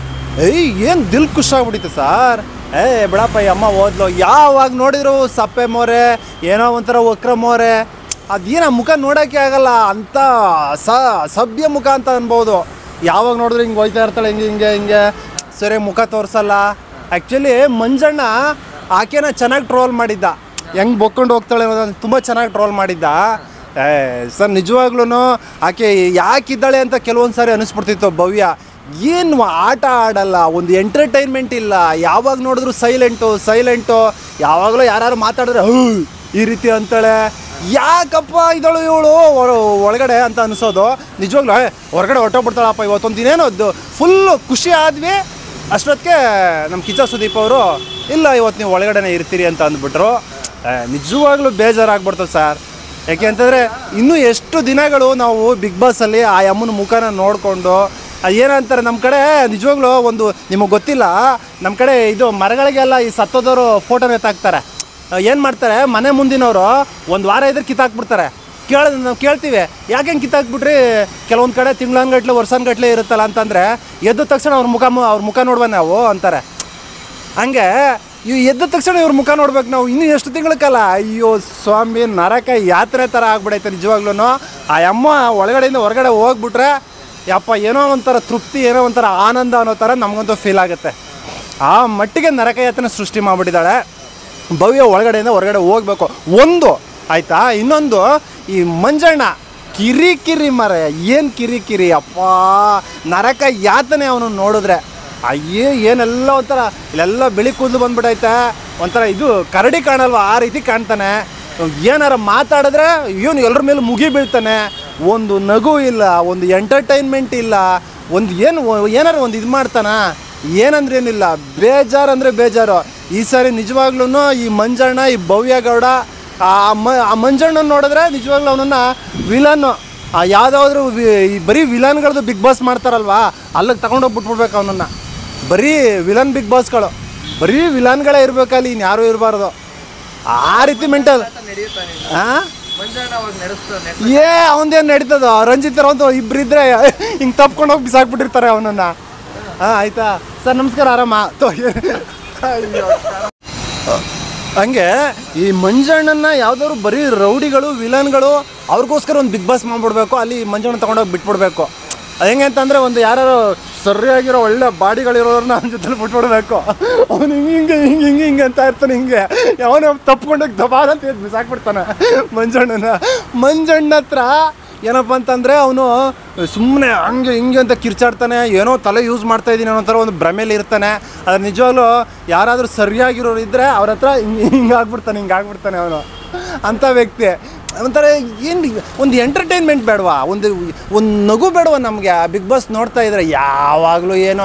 ಏಯ್ ಏನು ದಿಲ್ ಖುಷಾಗ್ಬಿಟ್ಟಿತ್ತು ಸರ್ ಏ ಬಿಡಪ್ಪ ಈ ಅಮ್ಮ ಓದ್ಲು ಯಾವಾಗ ನೋಡಿದ್ರು ಸಪ್ಪೆ ಮೋರೆ ಏನೋ ಒಂಥರ ವಕ್ರ ಮೋರೆ ಅದೇನು ಆ ಮುಖ ನೋಡೋಕ್ಕೆ ಆಗಲ್ಲ ಅಂಥ ಸ ಸಭ್ಯ ಮುಖ ಅಂತ ಅನ್ಬೋದು ಯಾವಾಗ ನೋಡಿದ್ರು ಹಿಂಗೆ ಹೋಯ್ತಾ ಇರ್ತಾಳೆ ಹಿಂಗೆ ಹಿಂಗೆ ಹಿಂಗೆ ಸರಿ ಮುಖ ತೋರಿಸಲ್ಲ ಆ್ಯಕ್ಚುಲಿ ಮಂಜಣ್ಣ ಆಕೆನ ಚೆನ್ನಾಗಿ ಟ್ರೋಲ್ ಮಾಡಿದ್ದ ಹೆಂಗೆ ಬೊಕ್ಕೊಂಡು ಹೋಗ್ತಾಳೆ ಅನ್ನೋದನ್ನ ತುಂಬ ಚೆನ್ನಾಗಿ ಟ್ರೋಲ್ ಮಾಡಿದ್ದ ಏ ಸರ್ ನಿಜವಾಗ್ಲೂ ಆಕೆ ಯಾಕಿದ್ದಾಳೆ ಅಂತ ಕೆಲವೊಂದು ಸಾರಿ ಅನಿಸ್ಬಿಡ್ತಿತ್ತು ಭವ್ಯ ಏನು ಆಟ ಆಡಲ್ಲ ಒಂದು ಎಂಟರ್ಟೈನ್ಮೆಂಟ್ ಇಲ್ಲ ಯಾವಾಗ ನೋಡಿದ್ರು ಸೈಲೆಂಟು ಸೈಲೆಂಟು ಯಾವಾಗಲೂ ಯಾರು ಮಾತಾಡಿದ್ರೆ ಹೂ ಈ ರೀತಿ ಅಂತಾಳೆ ಯಾಕಪ್ಪ ಇದಳು ಇವಳು ಒಳಗಡೆ ಅಂತ ಅನಿಸೋದು ನಿಜವಾಗ್ಲೂ ಏ, ಹೊರಗಡೆ ಹೊರಟೋಗ್ಬಿಡ್ತಾಳಪ್ಪ ಇವತ್ತೊಂದು ದಿನೇನೋ ಫುಲ್ಲು ಖುಷಿ ಆದ್ವಿ ಅಷ್ಟೊತ್ತಿಗೆ ನಮ್ಮ ಕಿಚ್ಚ ಸುದೀಪ್ ಅವರು ಇಲ್ಲ ಇವತ್ತು ನೀವು ಒಳಗಡೆನೇ ಇರ್ತೀರಿ ಅಂತ ಅಂದ್ಬಿಟ್ರು ಏ, ನಿಜವಾಗ್ಲೂ ಬೇಜಾರಾಗ್ಬಿಡ್ತದೆ ಸರ್ ಯಾಕೆ ಅಂತಂದರೆ ಇನ್ನೂ ಎಷ್ಟು ದಿನಗಳು ನಾವು ಬಿಗ್ ಬಾಸಲ್ಲಿ ಆ ಅಮ್ಮನ ಮುಖನ ನೋಡಿಕೊಂಡು ಏನಂತಾರೆ ನಮ್ಮ ಕಡೆ ನಿಜವಾಗ್ಲೂ ಒಂದು ನಿಮಗೆ ಗೊತ್ತಿಲ್ಲ ನಮ್ಮ ಕಡೆ ಇದು ಮರಗಳಿಗೆಲ್ಲ ಈ ಸತ್ತೋದವರು ಫೋಟೋನ ಎತ್ತಾಕ್ತಾರೆ ಏನು ಮಾಡ್ತಾರೆ ಮನೆ ಮುಂದಿನವರು ಒಂದು ವಾರ ಇದ್ರೆ ಕಿತ್ತಾಕ್ಬಿಡ್ತಾರೆ ಕೇಳ ನಾವು ಕೇಳ್ತೀವಿ ಯಾಕೆ ಹೆಂಗೆ ಕಿತ್ತಾಕ್ಬಿಟ್ರಿ ಕೆಲವೊಂದು ಕಡೆ ತಿಂಗಳನ್ಗಟ್ಲೆ ವರ್ಷನ್ಗಟ್ಲೆ ಇರುತ್ತಲ್ಲ ಅಂತಂದರೆ ಎದ್ದ ತಕ್ಷಣ ಅವ್ರ ಮುಖ ಮು- ಅವ್ರ ಮುಖ ನೋಡುವ ನಾವು ಅಂತಾರೆ ಹಂಗೆ ಇವು ಎದ್ದ ತಕ್ಷಣ ಇವ್ರ ಮುಖ ನೋಡ್ಬೇಕು ನಾವು ಇನ್ನೂ ಎಷ್ಟು ತಿಂಗಳ ಕಾಲ ಅಯ್ಯೋ ಸ್ವಾಮಿ ನರಕ ಯಾತ್ರೆ ಥರ ಆಗ್ಬಿಡೈತೆ ನಿಜವಾಗ್ಲೂ ಆ ಅಮ್ಮ ಒಳಗಡೆಯಿಂದ ಹೊರಗಡೆ ಹೋಗ್ಬಿಟ್ರೆ ಯಪ್ಪ ಏನೋ ಒಂಥರ ತೃಪ್ತಿ ಏನೋ ಒಂಥರ ಆನಂದ ಅನ್ನೋ ಥರ ನಮಗಂತೂ ಫೀಲ್ ಆಗುತ್ತೆ ಆ ಮಟ್ಟಿಗೆ ನರಕ ಯಾತನೆ ಸೃಷ್ಟಿ ಮಾಡಿಬಿಟ್ಟಿದ್ದಾಳೆ ಭವ್ಯ ಒಳಗಡೆಯಿಂದ ಹೊರಗಡೆ ಹೋಗ್ಬೇಕು ಒಂದು ಆಯ್ತಾ ಇನ್ನೊಂದು ಈ ಮಂಜಣ್ಣ ಕಿರಿ ಕಿರಿ ಮರ ಏನು ಕಿರಿ ಕಿರಿ ಅಪ್ಪ ನರಕ ಯಾತನೆ ಅವನು ನೋಡಿದ್ರೆ ಅಯ್ಯೇ ಏನೆಲ್ಲ ಒಂಥರ ಇಲ್ಲೆಲ್ಲ ಬಿಳಿ ಕೂದಲು ಬಂದ್ಬಿಟ್ಟೈತೆ ಒಂಥರ ಇದು ಕರಡಿ ಕಾಣಲ್ವಾ ಆ ರೀತಿ ಕಾಣ್ತಾನೆ ಏನಾರ ಮಾತಾಡಿದ್ರೆ ಇವನು ಎಲ್ಲರ ಮೇಲೆ ಮುಗಿ ಬೀಳ್ತಾನೆ ಒಂದು ನಗು ಇಲ್ಲ ಒಂದು ಎಂಟರ್ಟೈನ್ಮೆಂಟ್ ಇಲ್ಲ ಒಂದು ಏನು ಏನಾರು ಒಂದು ಇದು ಮಾಡ್ತಾನ ಏನಂದ್ರೆ ಏನಿಲ್ಲ ಬೇಜಾರು ಅಂದರೆ ಬೇಜಾರು ಈ ಸಾರಿ ನಿಜವಾಗ್ಲೂ ಈ ಮಂಜಣ್ಣ ಈ ಭವ್ಯ ಗೌಡ ಆ ಮ ಆ ಮಂಜಣ್ಣನ ನೋಡಿದ್ರೆ ನಿಜವಾಗ್ಲೂ ಅವನನ್ನು ವಿಲನ್ನು ಯಾವುದಾದ್ರೂ ಈ ಬರೀ ವಿಲನ್ಗಳದ್ದು ಬಿಗ್ ಬಾಸ್ ಮಾಡ್ತಾರಲ್ವಾ ಅಲ್ಲಿಗೆ ತಗೊಂಡೋಗಿ ಬಿಟ್ಬಿಡ್ಬೇಕು ಅವನನ್ನು ಬರೀ ವಿಲನ್ ಬಿಗ್ ಬಾಸ್ಗಳು ಬರೀ ವಿಲನ್ಗಳೇ ಇರಬೇಕಲ್ಲಿ ಇನ್ನು ಯಾರೂ ಇರಬಾರ್ದು ಆ ರೀತಿ ಮೆಂಟಲ್ ಹಾಂ ಏ ಅವನದೇನು ನಡೀತದ ರಂಜಿತ್ ಅಂತ ಇಬ್ರು ಇದ್ರೆ ಹಿಂಗೆ ತಪ್ಕೊಂಡು ಹೋಗಿ ಬಿಸಾಕ್ಬಿಟ್ಟಿರ್ತಾರೆ ಅವನನ್ನ ಹಾಂ ಆಯ್ತಾ ಸರ್ ನಮಸ್ಕಾರ ಆರಾಮ ತೋ ಅಯ್ಯೋ. ಹಂಗೆ ಈ ಮಂಜಣ್ಣನ ಯಾವ್ದಾದ್ರು ಬರೀ ರೌಡಿಗಳು ವಿಲನ್ಗಳು ಅವ್ರಿಗೋಸ್ಕರ ಒಂದು ಬಿಗ್ ಬಾಸ್ ಮಾಡ್ಬಿಡ್ಬೇಕು ಅಲ್ಲಿ ಮಂಜಣ್ಣ ತಗೊಂಡೋಗಿ ಬಿಟ್ಬಿಡ್ಬೇಕು ಅದು ಹೆಂಗೆ ಅಂತಂದರೆ ಒಂದು ಯಾರು ಸರಿಯಾಗಿರೋ ಒಳ್ಳೆ ಬಾಡಿಗಳಿರೋರನ್ನ ಅವನ ಜೊತೆ ಬಿಟ್ಬಿಡ್ಬೇಕು ಅವನು ಹಿಂಗೆ ಹಿಂಗೆ ಹಿಂಗೆ ಹಿಂಗೆ ಹಿಂಗೆ ಅಂತ ಇರ್ತಾನೆ ಹಿಂಗೆ ಅವನು ತಪ್ಕೊಂಡೋಗಿ ದಬಾರ್ ಅಂತ ಎದ್ದು ಬಿಸಾಕ್ಬಿಡ್ತಾನೆ ಮಂಜಣ್ಣನ ಮಂಜಣ್ಣ ಹತ್ರ ಏನಪ್ಪ ಅಂತಂದರೆ ಅವನು ಸುಮ್ಮನೆ ಹಂಗೆ ಹಿಂಗೆ ಅಂತ ಕಿರ್ಚಾಡ್ತಾನೆ ಏನೋ ತಲೆ ಯೂಸ್ ಮಾಡ್ತಾ ಇದ್ದೀನಿ ಅನ್ನೋ ಥರ ಒಂದು ಭ್ರಮೇಲಿ ಇರ್ತಾನೆ ಅದು ನಿಜವಾಗ್ಲೂ ಯಾರಾದರೂ ಸರಿಯಾಗಿರೋರು ಇದ್ದರೆ ಅವ್ರ ಹತ್ರ ಹಿಂಗೆ ಹಿಂಗೆ ಆಗ್ಬಿಡ್ತಾನೆ ಹಿಂಗೆ ಆಗ್ಬಿಡ್ತಾನೆ ಅವನು ಅಂಥ ವ್ಯಕ್ತಿ ಒಂಥರ ಏನು ಒಂದು ಎಂಟರ್ಟೈನ್ಮೆಂಟ್ ಬೇಡವಾ ಒಂದು ಒಂದು ನಗು ಬೇಡವಾ ನಮಗೆ ಬಿಗ್ ಬಾಸ್ ನೋಡ್ತಾ ಇದ್ರೆ ಯಾವಾಗಲೂ ಏನೋ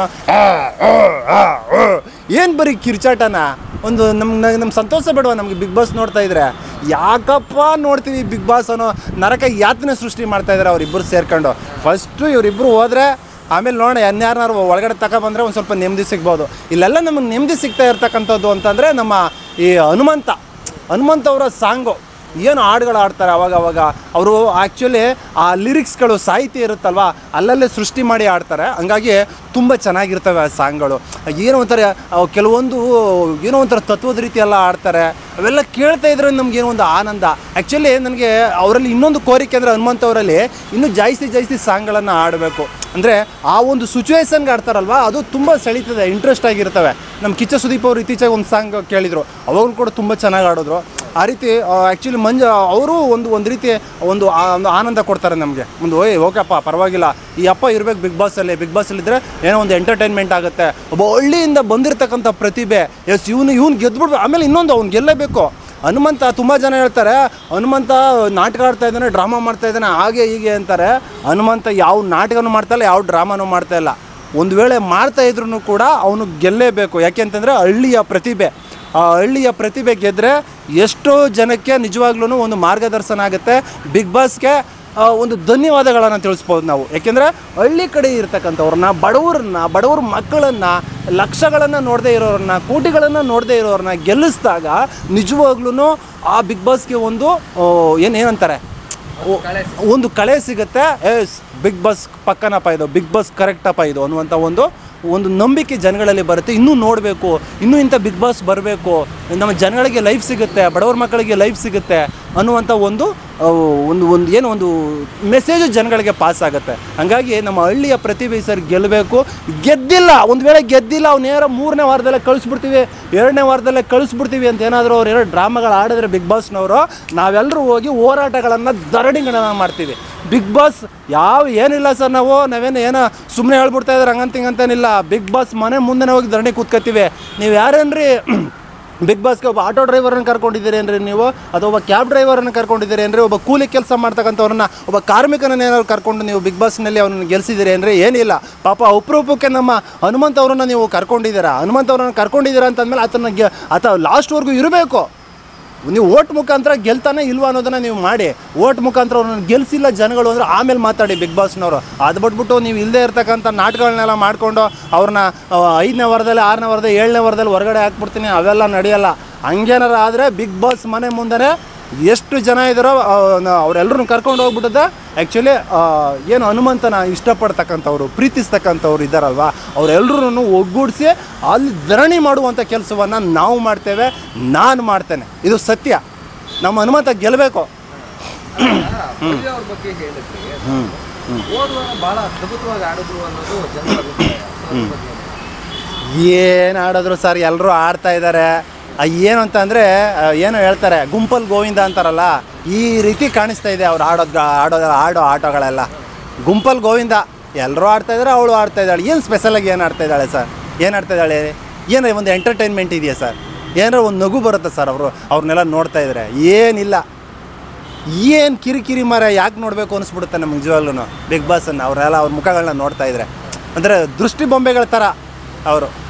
ಏನು ಬರೀ ಕಿರ್ಚಾಟನ ಒಂದು ನಮ್ಮ ನಮ್ಮ ಸಂತೋಷ ಬೇಡವಾ ನಮಗೆ ಬಿಗ್ ಬಾಸ್ ನೋಡ್ತಾ ಇದ್ರೆ ಯಾಕಪ್ಪ ನೋಡ್ತೀವಿ ಬಿಗ್ ಬಾಸ್ ಅನ್ನೋ ನರಕ ಯಾತನೆ ಸೃಷ್ಟಿ ಮಾಡ್ತಾ ಇದ್ದಾರೆ ಅವರಿಬ್ಬರು ಸೇರ್ಕೊಂಡು ಫಸ್ಟು ಇವರಿಬ್ಬರು ಹೋದರೆ ಆಮೇಲೆ ನೋಡೋಣ ಯಾರನ್ನಾರು ಒಳಗಡೆ ತಗೊಬಂದರೆ ಒಂದು ಸ್ವಲ್ಪ ನೆಮ್ಮದಿ ಸಿಗ್ಬೋದು ಇಲ್ಲೆಲ್ಲ ನಮಗೆ ನೆಮ್ಮದಿ ಸಿಗ್ತಾ ಇರ್ತಕ್ಕಂಥದ್ದು ಅಂತಂದರೆ ನಮ್ಮ ಈ ಹನುಮಂತ ಹನುಮಂತ ಅವರ ಸಾಂಗು ಏನು ಹಾಡುಗಳು ಆಡ್ತಾರೆ ಅವಾಗ ಅವಾಗ ಅವರು ಆ್ಯಕ್ಚುಲಿ ಆ ಲಿರಿಕ್ಸ್ಗಳು ಸಾಹಿತ್ಯ ಇರುತ್ತಲ್ವ ಅಲ್ಲಲ್ಲೇ ಸೃಷ್ಟಿ ಮಾಡಿ ಆಡ್ತಾರೆ ಹಂಗಾಗಿ ತುಂಬ ಚೆನ್ನಾಗಿರ್ತವೆ ಆ ಸಾಂಗ್ಗಳು ಏನೋ ಒಂಥರ ಅವು ಕೆಲವೊಂದು ಏನೋ ಒಂಥರ ತತ್ವದ ರೀತಿ ಎಲ್ಲ ಆಡ್ತಾರೆ ಅವೆಲ್ಲ ಕೇಳ್ತಾ ಇದ್ರೆ ನಮ್ಗೆ ಏನೋ ಒಂದು ಆನಂದ ಆ್ಯಕ್ಚುಲಿ ನನಗೆ ಅವರಲ್ಲಿ ಇನ್ನೊಂದು ಕೋರಿಕೆ ಅಂದರೆ ಹನುಮಂತ ಅವರಲ್ಲಿ ಇನ್ನೂ ಜಾಸ್ತಿ ಜಾಸ್ತಿ ಸಾಂಗ್ಗಳನ್ನು ಆಡಬೇಕು ಅಂದರೆ ಆ ಒಂದು ಸಿಚುವೇಶನ್ಗೆ ಆಡ್ತಾರಲ್ವ ಅದು ತುಂಬ ಸೆಳೀತದೆ ಇಂಟ್ರೆಸ್ಟ್ ಆಗಿರ್ತವೆ ನಮ್ಮ ಕಿಚ್ಚ ಸುದೀಪ್ ಅವರು ಇತ್ತೀಚೆಗೆ ಒಂದು ಸಾಂಗ್ ಕೇಳಿದರು ಅವಾಗಲೂ ಕೂಡ ತುಂಬ ಚೆನ್ನಾಗಿ ಆಡಿದ್ರು ಆ ರೀತಿ ಆ್ಯಕ್ಚುಲಿ ಮಂಜ ಅವರು ಒಂದು ಒಂದು ರೀತಿ ಒಂದು ಆ- ಒಂದು ಆನಂದ ಕೊಡ್ತಾರೆ ನಮಗೆ ಒಂದು ಓಯ್ ಓಕೆಪ್ಪ ಪರವಾಗಿಲ್ಲ ಈ ಅಪ್ಪ ಇರ್ಬೇಕು ಬಿಗ್ ಬಾಸಲ್ಲಿ ಬಿಗ್ ಬಾಸಲ್ಲಿದ್ದರೆ ಏನೋ ಒಂದು ಎಂಟರ್ಟೈನ್ಮೆಂಟ್ ಆಗುತ್ತೆ ಒಬ್ಬ ಹಳ್ಳಿಯಿಂದ ಬಂದಿರತಕ್ಕಂಥ ಪ್ರತಿಭೆ ಎಸ್ ಇವನು ಇವ್ನು ಗೆದ್ಬಿಡ್ಬೇಕು ಆಮೇಲೆ ಇನ್ನೊಂದು ಅವ್ನು ಗೆಲ್ಲೇಬೇಕು ಹನುಮಂತ ತುಂಬ ಜನ ಹೇಳ್ತಾರೆ ಹನುಮಂತ ನಾಟಕ ಆಡ್ತಾ ಇದ್ದಾನೆ ಡ್ರಾಮಾ ಮಾಡ್ತಾ ಇದ್ದಾನೆ ಹಾಗೆ ಹೀಗೆ ಅಂತಾರೆ ಹನುಮಂತ ಯಾವ ನಾಟಕನೂ ಮಾಡ್ತಾ ಇಲ್ಲ ಯಾವ ಡ್ರಾಮಾನೂ ಮಾಡ್ತಾ ಇಲ್ಲ ಒಂದು ವೇಳೆ ಮಾಡ್ತಾ ಇದ್ರೂ ಕೂಡ ಅವನು ಗೆಲ್ಲೇಬೇಕು ಯಾಕೆ ಅಂತಂದರೆ ಹಳ್ಳಿಯ ಪ್ರತಿಭೆ ಆ ಹಳ್ಳಿಯ ಪ್ರತಿಭೆ ಗೆದ್ದರೆ ಎಷ್ಟೋ ಜನಕ್ಕೆ ನಿಜವಾಗ್ಲೂ ಒಂದು ಮಾರ್ಗದರ್ಶನ ಆಗುತ್ತೆ ಬಿಗ್ ಬಾಸ್ಗೆ ಆ, ಒಂದು ಧನ್ಯವಾದಗಳನ್ನು ತಿಳಿಸ್ಬೋದು ನಾವು ಯಾಕೆಂದರೆ ಹಳ್ಳಿ ಕಡೆ ಇರ್ತಕ್ಕಂಥವ್ರನ್ನ ಬಡವ್ರನ್ನ ಬಡವ್ರ ಮಕ್ಕಳನ್ನು ಲಕ್ಷಗಳನ್ನು ನೋಡದೇ ಇರೋರನ್ನ ಕೋಟಿಗಳನ್ನು ನೋಡದೇ ಇರೋರನ್ನ ಗೆಲ್ಲಿಸಿದಾಗ ನಿಜವಾಗ್ಲೂ ಆ ಬಿಗ್ ಬಾಸ್ಗೆ ಒಂದು ಏನು ಏನಂತಾರೆ ಓ- ಒಂದು ಕಳೆ ಸಿಗುತ್ತೆ ಎಸ್ ಬಿಗ್ ಬಾಸ್ ಪಕ್ಕನಪ್ಪ ಇದು ಬಿಗ್ ಬಾಸ್ ಕರೆಕ್ಟಪ್ಪ ಇದು ಅನ್ನುವಂಥ ಒಂದು ಒಂದು ನಂಬಿಕೆ ಜನಗಳಲ್ಲಿ ಬರುತ್ತೆ ಇನ್ನೂ ನೋಡಬೇಕು ಇನ್ನೂ ಇಂಥ ಬಿಗ್ ಬಾಸ್ ಬರಬೇಕು ನಮ್ಮ ಜನಗಳಿಗೆ ಲೈಫ್ ಸಿಗುತ್ತೆ ಬಡವ್ರ ಮಕ್ಕಳಿಗೆ ಲೈಫ್ ಸಿಗುತ್ತೆ ಅನ್ನುವಂಥ ಒಂದು ಆ, ಒಂದು ಒಂದು ಏನು ಒಂದು ಮೆಸೇಜು ಜನಗಳಿಗೆ ಪಾಸ್ ಆಗುತ್ತೆ ಹಾಗಾಗಿ ನಮ್ಮ ಹಳ್ಳಿಯ ಪ್ರತಿಭೆ ಸರ್ ಗೆಲ್ಲಬೇಕು ಗೆದ್ದಿಲ್ಲ ಒಂದು ವೇಳೆ ಗೆದ್ದಿಲ್ಲ ಅವ್ನು ನೇರ ಮೂರನೇ ವಾರದಲ್ಲೇ ಕಳಿಸ್ಬಿಡ್ತೀವಿ ಎರಡನೇ ವಾರದಲ್ಲೇ ಕಳಿಸ್ಬಿಡ್ತೀವಿ ಅಂತ ಏನಾದರೂ ಅವ್ರು ಏನೋ ಡ್ರಾಮಾಗಳು ಆಡಿದ್ರೆ ಬಿಗ್ ಬಾಸ್ನವರು ನಾವೆಲ್ಲರೂ ಹೋಗಿ ಹೋರಾಟಗಳನ್ನು ದರಡಿಗಳನ್ನ ಮಾಡ್ತೀವಿ ಬಿಗ್ ಬಾಸ್ ಯಾವ ಏನಿಲ್ಲ ಸರ್ ನಾವು ನಾವೇನು ಏನೋ ಸುಮ್ಮನೆ ಹೇಳ್ಬಿಡ್ತಾ ಇದ್ದಾರೆ ಹಂಗಂತ ಹಿಂಗಂತೇನಿಲ್ಲ ಬಿಗ್ ಬಾಸ್ ಮನೆ ಮುಂದೆ ಹೋಗಿ ಧರಣಿ ಕೂತ್ಕೊತೀವಿ ನೀವು ಯಾರೇನ್ರಿ ಬಿಗ್ ಬಾಸ್ಗೆ ಒಬ್ಬ ಆಟೋ ಡ್ರೈವರನ್ನು ಕರ್ಕೊಂಡಿದ್ದೀರಿ ಏನ್ರಿ ನೀವು ಅಥವಾ ಒಬ್ಬ ಕ್ಯಾಬ್ ಡ್ರೈವರನ್ನು ಕರ್ಕೊಂಡಿದ್ದೀರಿ ಏನ್ರಿ ಒಬ್ಬ ಕೂಲಿ ಕೆಲಸ ಮಾಡ್ತಕ್ಕಂಥವ್ರನ್ನ ಒಬ್ಬ ಕಾರ್ಮಿಕನನ್ನ ಏನಾದ್ರು ಕರ್ಕೊಂಡು ನೀವು ಬಿಗ್ ಬಾಸ್ನಲ್ಲಿ ಅವನನ್ನು ಗೆಲ್ಸಿದ್ದೀರಿ ಏನ್ರಿ ಏನಿಲ್ಲ ಪಾಪ ಉಪ್ರೂಪಕ್ಕೆ ನಮ್ಮ ಹನುಮಂತ ಅವರನ್ನ ನೀವು ಕರ್ಕೊಂಡಿದ್ದೀರಾ ಹನುಮಂತ ಅವರನ್ನು ಕರ್ಕೊಂಡಿದ್ದೀರಾ ಅಂತಂದಮೇಲೆ ಆತನ ಗೆ ಆತ ಲಾಸ್ಟ್ವರೆಗೂ ಇರಬೇಕು ನೀವು ಓಟ್ ಮುಖಾಂತರ ಗೆಲ್ತಾನೆ ಇಲ್ವಾ ಅನ್ನೋದನ್ನ ನೀವು ಮಾಡಿ ಓಟ್ ಮುಖಾಂತರ ಅವ್ರನ್ನ ಗೆಲ್ಸಿಲ್ಲ ಜನಗಳು ಅಂದ್ರೆ ಆಮೇಲೆ ಮಾತಾಡಿ ಬಿಗ್ ಬಾಸ್ನವರು ಅದು ಬಿಟ್ಬಿಟ್ಟು ನೀವು ಇಲ್ಲದೆ ಇರ್ತಕ್ಕಂಥ ನಾಟಕಗಳನ್ನೆಲ್ಲ ಮಾಡಿಕೊಂಡು ಅವ್ರನ್ನ ಆ, ಐದನೇ ವಾರದಲ್ಲಿ ಆರನೇ ವಾರದಲ್ಲಿ ಏಳನೇ ವಾರದಲ್ಲಿ ಹೊರಗಡೆ ಹಾಕ್ಬಿಡ್ತೀನಿ ಅವೆಲ್ಲ ನಡೆಯಲ್ಲ ಹಂಗೇನಾರ ಆದರೆ ಬಿಗ್ ಬಾಸ್ ಮನೆ ಮುಂದೆ ಎಷ್ಟು ಜನ ಇದ್ದಾರೋ ಅವರೆಲ್ಲರೂ ಕರ್ಕೊಂಡು ಹೋಗ್ಬಿಟ್ಟದ ಆ್ಯಕ್ಚುಲಿ ಏನು ಹನುಮಂತನ ಇಷ್ಟಪಡ್ತಕ್ಕಂಥವ್ರು ಪ್ರೀತಿಸ್ತಕ್ಕಂಥವ್ರು ಇದ್ದಾರಲ್ವ ಅವರೆಲ್ಲರೂ ಒಗ್ಗೂಡಿಸಿ ಅಲ್ಲಿ ಧರಣಿ ಮಾಡುವಂಥ ಕೆಲಸವನ್ನು ನಾವು ಮಾಡ್ತೇವೆ ನಾನು ಮಾಡ್ತೇನೆ ಇದು ಸತ್ಯ ನಮ್ಮ ಹನುಮಂತ ಗೆಲ್ಲಬೇಕು ಅವ್ರ ಬಗ್ಗೆ ಹೇಳಿದ್ರಿ ಹೋದ ವಾರ ಬಹಳ ಅದ್ಭುತವಾಗಿ ಆಡಿದ್ರು ಅನ್ನೋದು ಜನರ ಅಭಿಪ್ರಾಯ So, ಅದ್ರ ಬಗ್ಗೆ ಏನು? ಏನು ಆಡಿದ್ರು ಸರ್ ಎಲ್ಲರೂ ಆಡ್ತಾ ಇದ್ದಾರೆ ಏನು ಅಂತ ಅಂದರೆ ಏನು ಹೇಳ್ತಾರೆ ಗುಂಪಲ್ ಗೋವಿಂದ ಅಂತಾರಲ್ಲ ಈ ರೀತಿ ಕಾಣಿಸ್ತಾ ಇದೆ ಅವ್ರು ಆಡೋದು ಆಡೋ ಆಡೋ ಆಟಗಳೆಲ್ಲ ಗುಂಪಲ್ ಗೋವಿಂದ ಎಲ್ಲರೂ ಆಡ್ತಾ ಇದ್ದಾರೆ ಅವಳು ಆಡ್ತಾ ಇದ್ದಾಳೆ ಏನು ಸ್ಪೆಷಲಾಗಿ ಏನು ಆಡ್ತಾ ಇದ್ದಾಳೆ ಸರ್ ಏನು ಆಡ್ತಾ ಇದ್ದಾಳೆ ಏನು ಒಂದು ಎಂಟರ್ಟೈನ್ಮೆಂಟ್ ಇದೆಯಾ ಸರ್ ಏನಾರ ಒಂದು ನಗು ಬರುತ್ತೆ ಸರ್ ಅವರು ಅವ್ರನ್ನೆಲ್ಲ ನೋಡ್ತಾ ಇದ್ದಾರೆ ಏನಿಲ್ಲ ಏನು ಕಿರಿಕಿರಿ ಮರ ಯಾಕೆ ನೋಡಬೇಕು ಅನಿಸ್ಬಿಡುತ್ತೆ ನಮ್ಗೆ ನಿಜವಾಗ್ಲೂ ಬಿಗ್ ಬಾಸನ್ನು ಅವರೆಲ್ಲ ಅವ್ರ ಮುಖಗಳನ್ನ ನೋಡ್ತಾ ಇದ್ರೆ ಅಂದರೆ ದೃಷ್ಟಿ ಬೊಂಬೆಗಳ ಥರ ಅವರು